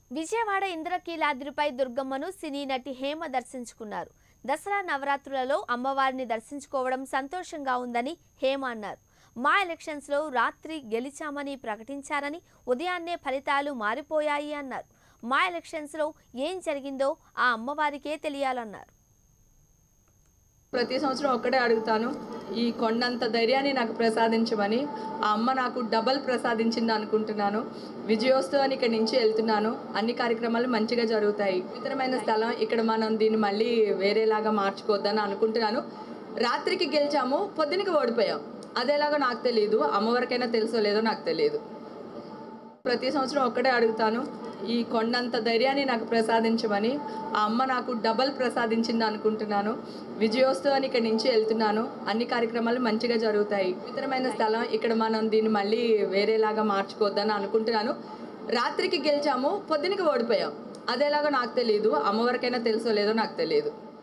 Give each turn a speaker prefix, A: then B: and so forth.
A: విజయవాడ ఇంద్రకీలాద్రిపై దుర్గమ్మను సినీ నటి హేమ దర్శించుకున్నారు దసరా నవరాత్రులలో అమ్మవారిని దర్శించుకోవడం సంతోషంగా ఉందని హేమ అన్నారు మా ఎలక్షన్స్లో రాత్రి గెలిచామని ప్రకటించారని ఉదయాన్నే ఫలితాలు మారిపోయాయి అన్నారు మా ఎలక్షన్స్లో ఏం జరిగిందో ఆ అమ్మవారికే తెలియాలన్నారు
B: ప్రతి సంవత్సరం ఒక్కడే అడుగుతాను ఈ కొండంత ధైర్యాన్ని నాకు ప్రసాదించమని ఆ అమ్మ నాకు డబల్ ప్రసాదించింది అనుకుంటున్నాను విజయోత్సవాన్ని ఇక్కడి నుంచి వెళ్తున్నాను అన్ని కార్యక్రమాలు మంచిగా జరుగుతాయి ఇతరమైన స్థలం ఇక్కడ మనం దీన్ని మళ్ళీ వేరేలాగా మార్చుకోవద్దని అనుకుంటున్నాను రాత్రికి గెలిచాము పొద్దునకి ఓడిపోయాం అదేలాగా నాకు తెలియదు అమ్మవారికైనా తెలుసో లేదో నాకు తెలియదు ప్రతి సంవత్సరం ఒక్కడే అడుగుతాను ఈ కొండంత ధైర్యాన్ని నాకు ప్రసాదించమని ఆ అమ్మ నాకు డబల్ ప్రసాదించింది అనుకుంటున్నాను విజయోత్సవాన్ని ఇక్కడి నుంచి వెళ్తున్నాను అన్ని కార్యక్రమాలు మంచిగా జరుగుతాయి ఇతరమైన స్థలం ఇక్కడ మనం దీన్ని మళ్ళీ వేరేలాగా మార్చుకోవద్దని అనుకుంటున్నాను రాత్రికి గెలిచాము పొద్దునకి ఓడిపోయాం అదేలాగా నాకు తెలియదు అమ్మవారికైనా తెలుసో లేదో నాకు తెలియదు